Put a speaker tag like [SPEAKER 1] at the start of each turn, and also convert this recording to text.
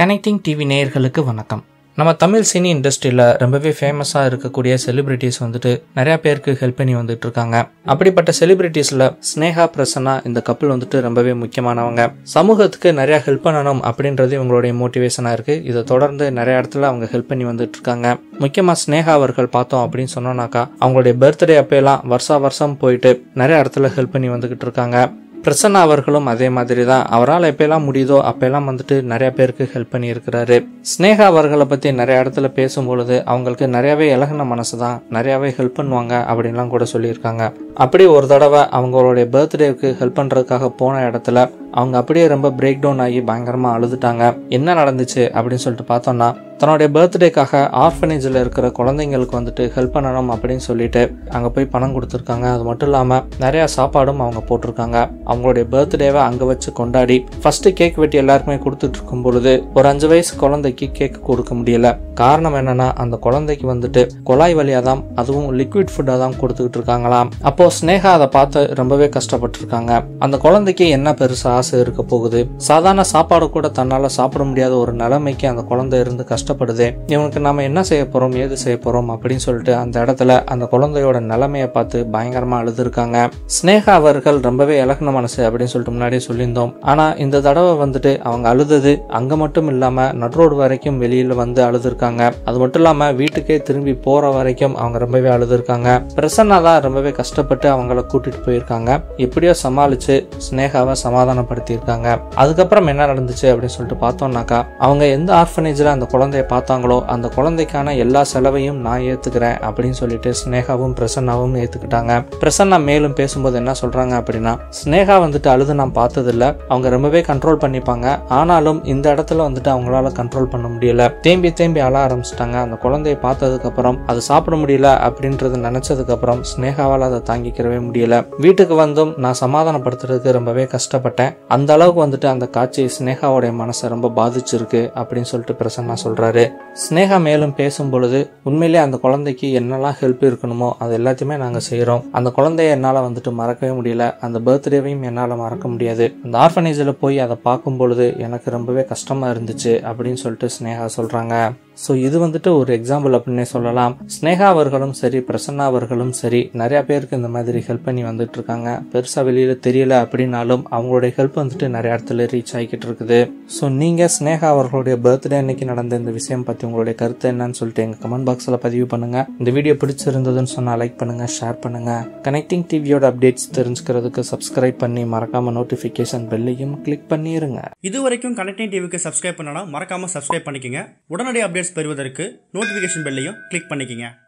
[SPEAKER 1] connecting TV நேயர்களுக்கு வணக்கம் நம்ம தமிழ் சினி இண்டஸ்ட்ரியில் ரொம்பவே ஃபேமஸாக இருக்கக்கூடிய செலிபிரிட்டிஸ் வந்துட்டு நிறைய பேருக்கு ஹெல்ப் பண்ணி வந்துட்டு இருக்காங்க அப்படிப்பட்ட செலிபிரிட்டிஸில் ஸ்னேகா பிரசன்னா இந்த கப்பல் வந்துட்டு ரொம்பவே முக்கியமானவங்க சமூகத்துக்கு நிறைய ஹெல்ப் பண்ணணும் அப்படின்றது இவங்களுடைய மோட்டிவேஷனாக இருக்கு இதை தொடர்ந்து நிறைய இடத்துல அவங்க ஹெல்ப் பண்ணி வந்துட்டு இருக்காங்க முக்கியமாக ஸ்னேகா அவர்கள் பார்த்தோம் அப்படின்னு சொன்னோம்னாக்கா அவங்களுடைய பர்த்டே அப்போலாம் வருஷா வருஷம் போயிட்டு நிறைய இடத்துல ஹெல்ப் பண்ணி வந்துகிட்டு இருக்காங்க பிரசன்னா அவர்களும் அதே மாதிரி தான் அவரால் எப்பெல்லாம் முடியுதோ அப்பெல்லாம் வந்துட்டு நிறைய பேருக்கு ஹெல்ப் பண்ணியிருக்கிறாரு ஸ்னேகா அவர்களை பற்றி நிறைய இடத்துல பேசும்பொழுது அவங்களுக்கு நிறையவே இலகின மனசு தான் நிறையாவே ஹெல்ப் பண்ணுவாங்க அப்படின்லாம் கூட சொல்லியிருக்காங்க அப்படி ஒரு தடவை அவங்களுடைய பர்த்டேவுக்கு ஹெல்ப் பண்ணுறதுக்காக போன இடத்துல அவங்க அப்படியே ரொம்ப பிரேக் டவுன் ஆகி பயங்கரமாக அழுதுட்டாங்க என்ன நடந்துச்சு அப்படின்னு சொல்லிட்டு பார்த்தோம்னா தன்னுடைய பர்த்டேக்காக ஆர்ஃபனேஜில் இருக்கிற குழந்தைங்களுக்கு வந்துட்டு ஹெல்ப் பண்ணணும் அப்படின்னு சொல்லிட்டு அங்கே போய் பணம் கொடுத்துருக்காங்க அது மட்டும் இல்லாமல் நிறையா சாப்பாடும் அவங்க போட்டிருக்காங்க அவங்களுடைய பர்த்டேவை அங்கே வச்சு கொண்டாடி ஃபர்ஸ்ட் கேக் வெட்டி எல்லாருக்குமே கொடுத்துட்டு இருக்கும் பொழுது ஒரு அஞ்சு வயசு குழந்தைக்கு கேக் கொடுக்க முடியல காரணம் என்னன்னா அந்த குழந்தைக்கு வந்துட்டு குழாய் வழியாக தான் அதுவும் லிக்விட் ஃபுட்டாக தான் கொடுத்துக்கிட்டு இருக்காங்களாம் அப்போ ஸ்னேகா அதை பார்த்து ரொம்பவே கஷ்டப்பட்டிருக்காங்க அந்த குழந்தைக்கு என்ன பெருசு ஆசை இருக்க போகுது சாதாரண சாப்பாடு கூட தன்னால சாப்பிட முடியாத ஒரு நிலைமைக்கு அந்த குழந்தை இருந்து கஷ்டப்படுது இவனுக்கு நாம என்ன செய்ய போறோம் ஏது செய்ய போறோம் அப்படின்னு சொல்லிட்டு அந்த இடத்துல அந்த குழந்தையோட நிலைமையை பார்த்து பயங்கரமா அழுதுருக்காங்க ஸ்னேகா அவர்கள் ரொம்பவே இலகுன மனசு அப்படின்னு சொல்லிட்டு முன்னாடியே சொல்லியிருந்தோம் ஆனா இந்த தடவை வந்துட்டு அவங்க அழுதது அங்க மட்டும் இல்லாம நட்ரோடு வரைக்கும் வெளியில வந்து அழுதுருக்காங்க அது மட்டும் இல்லாம வீட்டுக்கே திரும்பி போற வரைக்கும் அவங்க ரொம்பவே அழுதுருக்காங்க பிரசன்னா தான் ரொம்பவே கஷ்டப்பட்டு அவங்கள கூட்டிட்டு போயிருக்காங்க எப்படியோ சமாளிச்சு ஸ்னேகாவை சமாதானப்படுத்தியிருக்காங்க அதுக்கப்புறம் என்ன நடந்துச்சு அப்படின்னு சொல்லிட்டு பார்த்தோம்னாக்கா அவங்க எந்த ஆர்ஃபனேஜில் அந்த குழந்தைய பார்த்தாங்களோ அந்த குழந்தைக்கான எல்லா செலவையும் நான் ஏத்துக்கிறேன் அப்படின்னு சொல்லிட்டு ஸ்னேகாவும் பிரசன்னாவும் ஏத்துக்கிட்டாங்க பிரசன்னா மேலும் பேசும்போது என்ன சொல்றாங்க அப்படின்னா ஸ்னேகா வந்துட்டு அழுது நான் பார்த்ததில்ல அவங்க ரொம்பவே கண்ட்ரோல் பண்ணிப்பாங்க ஆனாலும் இந்த இடத்துல வந்துட்டு அவங்களால கண்ட்ரோல் பண்ண முடியல தேம்பி தேம்பி அழ ஆரம்பிச்சிட்டாங்க அந்த குழந்தைய பார்த்ததுக்கு அப்புறம் அது சாப்பிட முடியல அப்படின்றது நினைச்சதுக்கு அப்புறம் ஸ்னேகாவால் அதை தாங்கிக்கிறவே முடியல வீட்டுக்கு வந்தும் நான் சமாதானப்படுத்துறதுக்கு ரொம்பவே கஷ்டப்பட்டேன் அந்த அளவுக்கு வந்துட்டு அந்த காட்சி ஸ்னேகாவுடைய மனசை ரொம்ப பாதிச்சிருக்கு அப்படின்னு சொல்லிட்டு பிரசன்னா சொல்றாரு ஸ்னேகா மேலும் பேசும் பொழுது உண்மையிலேயே அந்த குழந்தைக்கு என்னெல்லாம் ஹெல்ப் இருக்கணுமோ அது எல்லாத்தையுமே நாங்கள் செய்கிறோம் அந்த குழந்தைய என்னால் வந்துட்டு மறக்கவே முடியல அந்த பர்த்டேவையும் என்னால் மறக்க முடியாது அந்த ஆர்ஃபனேஜில் போய் அதை பார்க்கும் பொழுது எனக்கு ரொம்பவே கஷ்டமாக இருந்துச்சு அப்படின்னு சொல்லிட்டு ஸ்னேகா சொல்கிறாங்க ஸோ இது வந்துட்டு ஒரு எக்ஸாம்பிள் அப்படின்னே சொல்லலாம் ஸ்னேகா அவர்களும் சரி பிரசன்னா அவர்களும் சரி நிறைய பேருக்கு இந்த மாதிரி ஹெல்ப் பண்ணி வந்துட்டு இருக்காங்க பெருசாக வெளியில் தெரியல அப்படின்னாலும் அவங்களுடைய ஹெல்ப் வந்துட்டு நிறைய இடத்துல ரீச் ஆகிக்கிட்டு இருக்குது ஸோ நீங்கள் ஸ்னேகா அவர்களுடைய பர்த்டே அன்னைக்கு நடந்த இந்த விஷயம் பற்றி உங்களுடைய கருத்து என்னன்னு சொல்லிட்டு எங்கள் கமெண்ட் பாக்ஸில் பதிவு பண்ணுங்க இந்த வீடியோ பிடிச்சிருந்ததுன்னு சொன்னால் லைக் பண்ணுங்க ஷேர் பண்ணுங்க கனெக்டிங் டிவியோட அப்டேட்ஸ் தெரிஞ்சுக்கிறதுக்கு சப்ஸ்கிரைப் பண்ணி மறக்காம நோட்டிஃபிகேஷன் பெல்லையும் கிளிக் பண்ணிருங்க
[SPEAKER 2] இது வரைக்கும் கனெக்டிங் டிவிக்கு சப்ஸ்கிரைப் பண்ணனா மறக்காம சப்ஸ்கிரைப் பண்ணிக்கங்க உடனடி அப்டேட்ஸ் பெறுவதற்கு நோட்டிஃபிகேஷன் பெல்லையும் கிளிக் பண்ணிக்கங்க